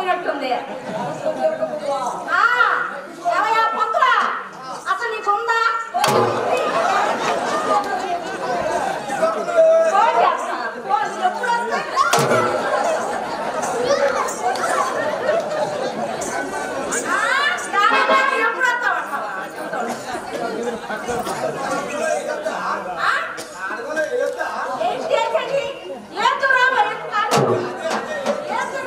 అయినట్టుంది ఆ, ఏమయ్యా పంతులా అసలు నీకుందా ఫోన్ చేస్తా. ఫోన్ ఎప్పుడు వస్తాయి? ఆ, రాలేదు, ఎప్పుడు వస్తావంటావా? ఆ? ఏంటి ఏంటండి? ఏంటో రావా? ఏంటి కాదు? ఏంటి?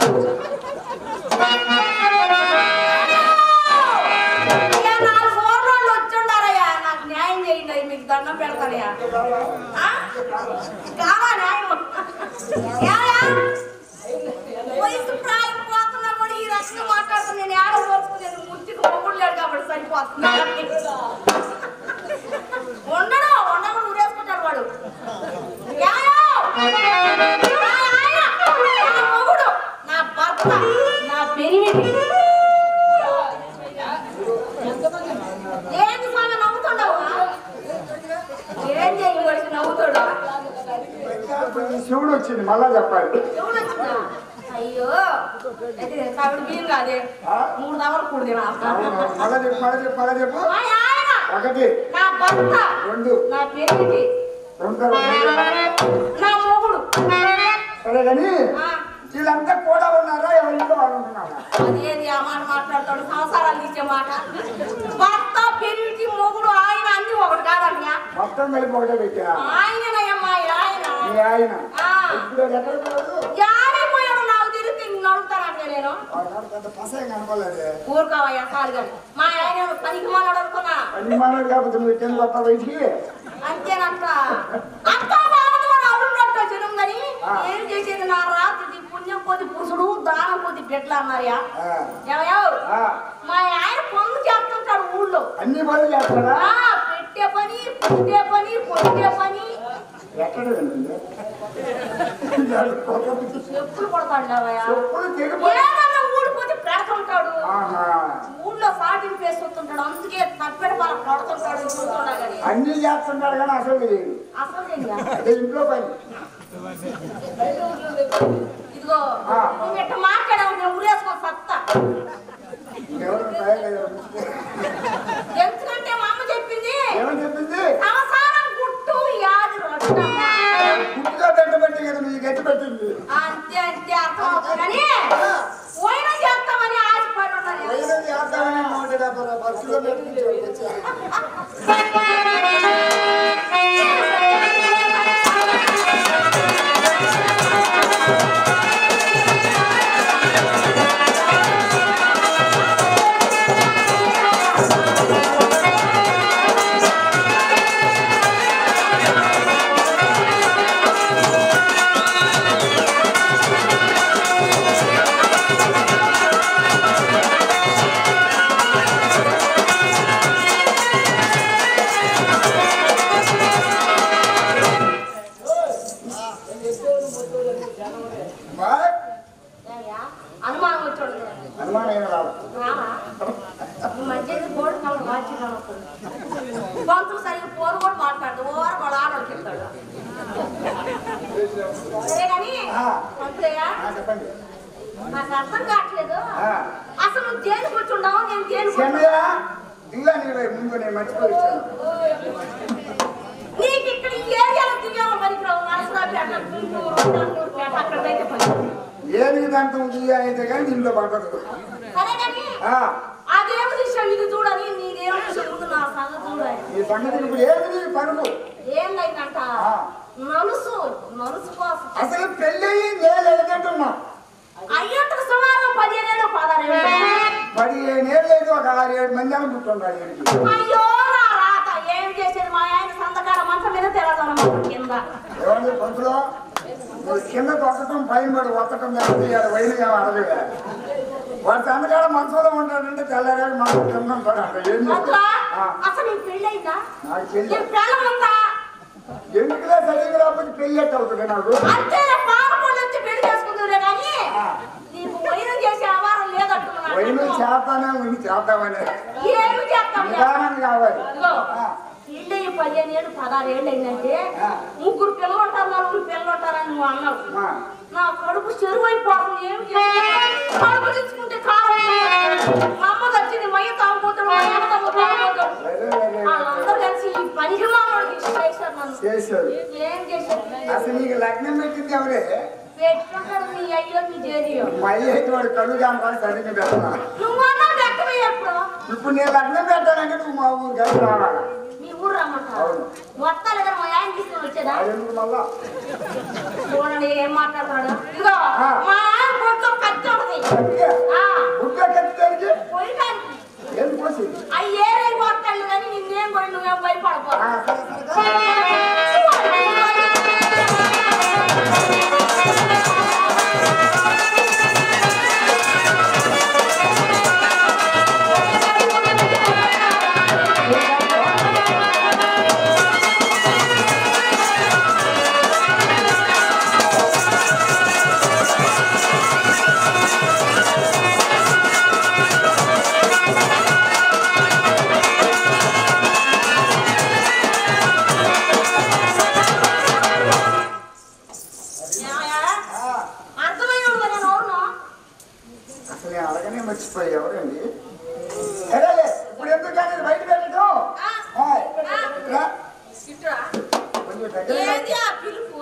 అయ్యా, నాలుగు ఊర్లోళ్ళు వచ్చుండారయ్యా. నాకు న్యాయం చేయండి అయ్యా, మీకు దండం పెడతానయ్యా. ఆ? కావా న్యాయం? ఏమయ్యా? వయసు ప్రాయం పోతున్నా కూడా ఈ రకంగా మాట్లాడుతున్నా నేను ఏడ ఓర్చుకునేది ముద్దుకు మొగుడు లేడు కాబట్టి సరిపోతుంది ఉండడు ఉండకుండా ఊరేసుకుంటాడు వాడు ఏమయ్యా? నా ఆయన, నా మొగుడు, నా భర్త, నా పెరిమిటి ఏంటి స్వామి నవ్వుతుండవు ఏం చేయి వాడికి నవ్వుతాడు శివుడు వచ్చింది మళ్ళా చెప్పాలి ఎవడు వచ్చిందా? అయ్యో అయితే కావిడి బియ్యం కాదే ఆ? మూడు దవలు కూడదు మళ్ళా చెప్పు మళ్ళా చెప్పు మళ్ళా చెప్పు మా ఆయన ఒకటి నా భర్త రెండు నా పెరిమిటి రెండు రెండు. నా మొగుడు సరే కానీ ఆ, వీళ్ళంతా కూడా ఉన్నారా ఎవరింట్లో వాళ్ళు ఉంటున్నారా అదేంది ఆ మాట మాట్లాడతాడు సంసారాలు ఇచ్చే మాట భర్త పెరిమిటి మొగుడు ఆయన అన్ని ఒకటి కాదన్యా మొత్తం కలిపి ఒకటే పెట్టా ఆయననయ్యమ్మా ఆయన మీ ఆయన ఆ. ఇప్పుడు అది ఎక్కడ పోయాడు యాడైపోయాడు నాకు తెలిసి నడుగుతానంటే నేను వాడు పెద్ద పసే కనపడలేదు ఊరుకోవయ్యా సార్ గారు మా ఆయన పనికి మాలాడు అనుకున్నా పని మానవుడు కాకపోతే నువ్వు కింద కొత్త వయసుకి అంతేనంట అంతా బాగుంది మన అల్లున్నట్టు జనందని ఆ. ఏం చేసేది నా రాత్రి పుణ్యం కొద్ది పురుషుడు దానం కొద్ది బిడ్డలు అన్నారయ్యా ఆ, ఏమయ్యో ఆ, మా ఆయన పనులు చేస్తుంటాడు ఊళ్ళో అన్ని పనులు చేస్తాడా ఆ, పెట్టే పని పుట్టే పని పొట్టే పని ఎక్కడ వెళ్ళింది ఎప్పుడు కొడతాడు లేవయ్యా చెప్పులు తెగిపోయి ఏదన్నా ఊడిపోతే పెడుతుంటాడు ఆహా ఊళ్ళో సాటింగ్ వేస్తుంటాడు అందుకే తప్పెడ వాళ్ళ కొడుతుంటాడు చూస్తుంటా కానీ అన్ని చేస్తున్నాడు కానీ అసలు తెలియదు అసలు ఏంటా? అదే ఇంట్లో పని ఇదిగో ఆ. నువ్వు ఇట్ట మాట్లాడావు నేను ఊరేసుకో సత్తా ఎవరు తయారయ్యారు? ఎందుకంటే మా అమ్మ చెప్పింది ఏమని చెప్పింది సంసారం గుట్టు యాది రొట్టమ్మ. గుడ్డుగా పెట్టబట్టి కదా మీకు గట్టి పెట్టింది అంతే అంతే అర్థం అవుతుంది కానీ పోయిన చేస్తామని ఆశపడి ఉన్నాను నేను. వైరం చేద్దామని నూట డెబ్బై రూపాయలు కిలోమీటర్ నుంచి వచ్చా బాయ్. ఏయ్యా, అనుమానం వచ్చాడు అనుమానం ఏం రాదు రావా ఈ మధ్య బోర్డు కలర్ మార్చి పంతులు సరిగ్గా పోరు కూడా మాట్లాడు ఓవర్ వాడు ఆడలు చెప్తాడు సరే కానీ ఆ. పంతులయ్యా ఆ, చెప్పండి నాకు అర్థం కావట్లేదు ఆ. అసలు నువ్వు దేనికి కూర్చుంటావు నేను దేనికి చెన్నయ్య దిగా నీవే ముందు నేను మర్చిపోయి వచ్చాను నీకు ఇక్కడ ఈ ఏరియాలో దిగాము మరి ఇక్కడ నరసరాపేట గుంటూరు నెల్లూరుపేట అక్కడికైతే పని ఏమి దాంతో దిగా అయితే కానీ దీంట్లో పడదు సరే కానీ ఆ, అదేమి విషయం ఇది చూడని నీదేం విషయం ముందు నా సంగతి చూడాలి ఈ సంగతి ఇప్పుడు ఏమి నీ పరుగు ఏంటంట ఆ. నలుసు నలుసు కోసం అసలు పెళ్ళి నేను ఎదుగుతున్నా అయ్యంతకు సుమారు పదిహేను పదహారు పదిహేను ఏళ్ళు అయితే ఒక ఆరు ఏడు మంది అనుకుంటున్నాడు ఈయనకి. అయ్యో నా రాత ఏం చేసేది మా ఆయన సంతకాల మంచం మీద తెలదనమాట కింద ఏమండి పంతులు నువ్వు కింద తొక్కటం పైన పడి ఒత్తటం జరిగితే వైన్ ఏమో అడగలే వాడు సంతకాల మనసులో ఉంటాడంటే తెల్లారాడు మనసు కింద ఉంటాడు అంట ఏం అట్లా చేస్తాడు? ఆ, అసలు నీకు పెళ్ళయిందా నాకు పెళ్ళి నీకు పిల్లలు ఉందా ఎందుకులే చదివి రాకపోతే పెళ్ళి ఎట్ట అవుతుంది నాకు అంతే పాపకుండా వచ్చి పెళ్లి చేసుకుందులే కానీ ఆ. నీకు వైరం చేసే ఆవారం లేదంటున్నా వైన్ చేస్తానే ఉంది చేద్దామని ఏమి చేస్తాం నిదానం కావాలి ఇదిగో, ఆ. పెళ్ళి పదిహేను ఏళ్ళు పదహారు ఏళ్ళు అయిందంటే ఆ. ముగ్గురు పిల్లలు ఉంటారు నలుగురు పిల్లలు ఉంటారని నువ్వు అన్నావు ఆ. నా కడుపు చెరువు అయిపోతుంది ఏం చేయాలి? కడుపు తెచ్చుకుంటే కారం మా అమ్మ వచ్చింది మయ్య తాగుపోతాడు మా నాన్న తాగుపోతాడు వెరీ, వెరీ, వెరీ. వాళ్ళందరూ కలిసి ఈ పనికి మానవాడికి ఇష్టం నన్ను చేశారు ఏం చేశారు అసలు నీకు లగ్నం పెట్టింది ఎవరే పెట్టుకుంటాడు మీ అయ్యో మీ జేరియో మా అయ్య అయితే వాడు కళ్ళు కాని సరిగ్గా పెడతా నువ్వు అన్నావు పెట్టవే ఎప్పుడు ఇప్పుడు నేను లగ్నం పెట్టాలంటే నువ్వు మా ఊరు కలిసి రావాలి మీ ఊరు రమ్మంటావు అవును. మొత్తం లేదా మా ఆయన తీసుకొని వచ్చేదా అది ఎందుకు మళ్ళా చూడండి ఏం మాట్లాడతాడు ఇదిగో ఆ. మా ఆయన కొడుకు కత్తి ఉంటుంది గట్టిగా ఆ, గుడ్డ కత్తికి పొయ్యడానికి ఏం పోసి అవి ఏరేం కొట్టాడు కానీ నిన్నేం కొడి నువ్వేం భయపడకో ఆ, సరే, సరే, సరే. ఏమయ్యా? ఆ, అర్థమైన వాడు నేను అవును అసలు నేను అడగనే మర్చిపోయి ఎవరండి సరేలే ఇప్పుడు ఎందుకు కానీ బయట పెట్టడం ఆ, ఆ, రా. ఇట్రా. కొంచెం దగ్గర ఏది ఆ పిలుపు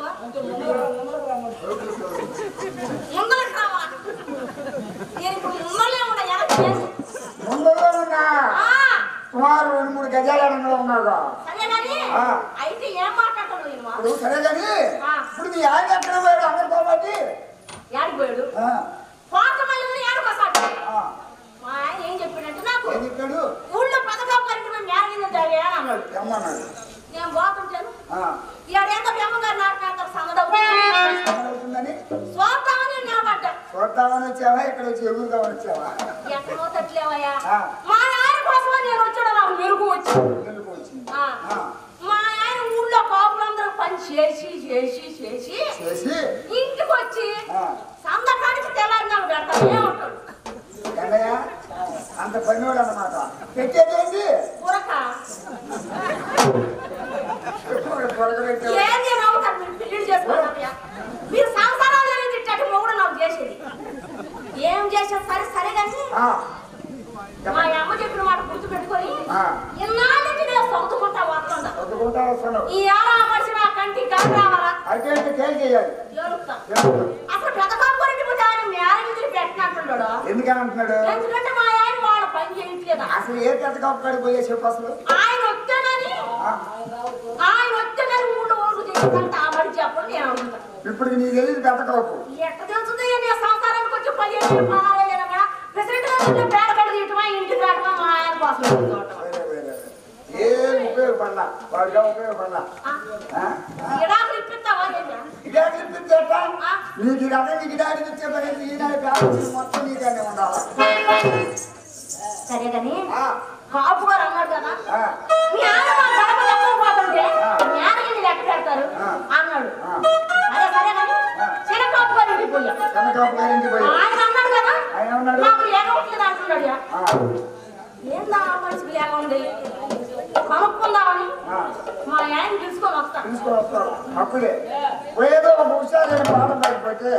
ముందరకు రావా నేను ఇప్పుడు ముందరలే ఉన్నా వెనక్కి లేదు. ముందులో ఉన్నా ఆ, సుమారు రెండు మూడు గజాల ఎడంలో ఉన్నావుగా సరే కానీ ఆ. అయితే ఏం మాట్లాడతాడు నేను ఇప్పుడు సరే కానీ ఆ. ఇప్పుడు మీ ఆయన ఎక్కడ పోయాడు అందరితో పాటు ఏడిపోయాడు ఆ, పాత మళ్ళీ ఏడుకోసాడు ఆ. మా ఆయన ఏం చెప్పాడంటే నాకు ఏం చెప్పాడు ఊళ్ళో పథకం కార్యక్రమం మేరగింద అని అన్నాడు తెమ్మన్నాడు నేను పోతుంటాను ఆ, ఏడేంత బెమ్మగారు నాకు నాకు సంగతి అవుతుందని చూద్దామని నిలబడ్డా చూద్దామని వచ్చావా ఇక్కడ వచ్చి ఎగురుదామని వచ్చావా ఎక్కడో తట్లేవయ్యా ఆ. మా ఆయన కోసమే నేను వచ్చాడు నాకు మెరుగు వచ్చి ఎందుకు వచ్చింది ఆ. ఆ, మా ఆయన ఊళ్ళో కాపులందరూ పని చేసి చేసి చేసి చేసి ఇంటికి వచ్చి ఆ, సందకానికి తెల్లారి నాకు పెడతానే ఉంటాడు ఏంటయ్యా అంత పనివాడు అన్నమాట పెట్టేదేంటి ఉరక త్వరగా పెట్టావు ఏంది నవ్వుతారు మీరు పెళ్లి చేసుకుంటారయ్యా మీరు సంసారాలు అనేది ఇట్టటి మొగుడు నాకు చేసేది ఏం చేసేది సరే సరే కానీ ఆ, మా అమ్మ చెప్పిన మాట గుర్తు పెట్టుకొని ఆ. ఇన్నాళ్ళ నుంచి నేను సొంతుకుంటా వస్తుందా చదువుకుంటా వస్తున్నావు ఈ ఏళ్ళ మనిషి నా కంటికి గాలి రావాలా అయితే అంటే కేల్ చేయాలి ఏడుస్తా ఎందుకు? అసలు పెద్ద కాపురికి పోతే ఆయన మేరేజ్ పెట్టినట్టున్నాడు ఎందుకని అంటున్నాడు ఎందుకంటే మా ఆయన వాళ్ళ పని చేయట్లేదా అసలు ఏ పెద్ద కాపు కాడికి పోయే చెప్పు అసలు ఆయన వస్తేనని ఆ, ఆయన వస్తేనని ఊళ్ళో ఊరు తీసుకుంటే ఆ మరి చెప్పండి నేను అడుగుతా ఇప్పుడు నీకు తెలియదు పెద్ద కాపు ఎట్ట తెలుస్తుంది నేను సంసారానికి వచ్చి పదిహేను పదహారు ఏళ్ళైనా కూడా ప్రెసిడెంట్ గారు పేడ కడ తీయటమా ఇంటికి రావటమా మా ఆయన కోసం చూడటమా. వేరే, వేరే, వేరే. ఏం ఉపయోగపడలా వాడిగా ఉపయోగపడలా ఆ? ఆ? విడాకులు ఇప్పిస్తావా ఏంటి? ఇడాకి ఇప్పించేట ఆ? నీకు ఈ రకం నీకు ఇడాకి ఇచ్చే పని ఈనాడు కావచ్చు మొత్తం నీకనే ఉండాలి సరే కానీ ఆ, కాపు గారు అన్నాడు కదా ఆ, మీ ఆయన మా గడప తక్కువ పోతుంటే మేనగిన్ని లెక్క పెడతారు ఆ. అన్నాడు ఆ. సరే సరే కానీ ఆ. చిన్న కాపు గారు ఇంటికి పోయా చిన్న కాపు గారింటికి పోయి ఆయన అన్నాడు కదా ఆయన ఉన్నాడు నాకు లేకపోతే అంటున్నాడు యా. ఆ, ఏందా ఆ మనిషికి లేక ఉంది కనుక్కుందామని ఆ. మా ఆయన తీసుకొని వస్తాను తీసుకొని వస్తావు అప్పుడే పోయేదో ఒక హుషారు పాఠం లేకపోతే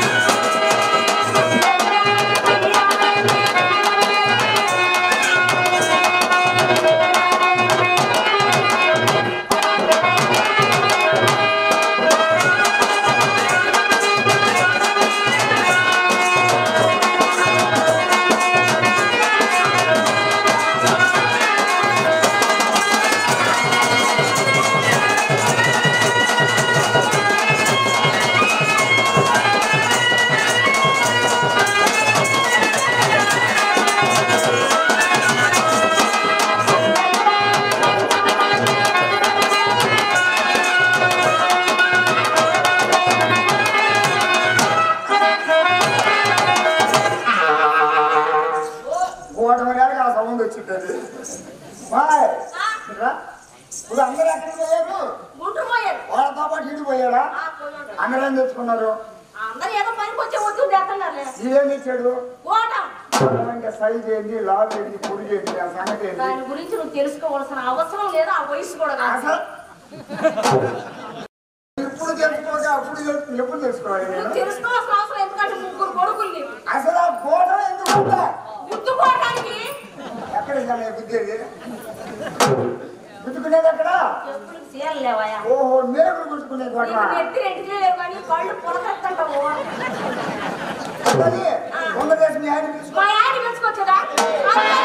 ఆ కోటమర్యాదకి ఆ సౌండ్ వచ్చింది బాయ్ ఆ, రా. ఇప్పుడు అందరూ ఎక్కడికి పోయారు గుంటూరు పోయారు వాళ్ళతో పాటు ఇటు పోయాడా ఆ, పోయాడు. అందరూ ఏం తెచ్చుకున్నారు అందరూ ఏదో పనికి వచ్చే వద్దు చేస్తున్నారులే ఇదేం తెచ్చాడు ఓటం ఇంకా సైజ్ ఏంటి లావ్ ఏంటి పొడి ఏంటి ఆ సంగతి ఏంటి దాని గురించి నువ్వు తెలుసుకోవాల్సిన అవసరం లేదు ఆ వయసు కూడా కాదు అసలు ఇప్పుడు తెలుసుకోక అప్పుడు తెలుసు- ఎప్పుడు తెలుసుకోవాలి నేను నువ్వు తెలుసుకోవాల్సిన అవసరం ఎందుకంటే ముగ్గురు కొడుకులు నీకు అసలు ఆ కోట ఎందుకు ఉందా? గుర్తుకోవడానికి ఎక్కడ ఇవ్వాలి గుద్దేది గుద్దుకునేది ఎక్కడ ఎప్పుడు చీరలు లేవాయా ఓహో మేకులు గుద్దుకునేది నీకు అక్కడ నెత్తి రెంటికి లేవు కానీ కళ్ళు పొలకెత్తంటావు అది వంగదేశం యాడి తీసుకో మా ఆయన పిలుచుకొచ్చదా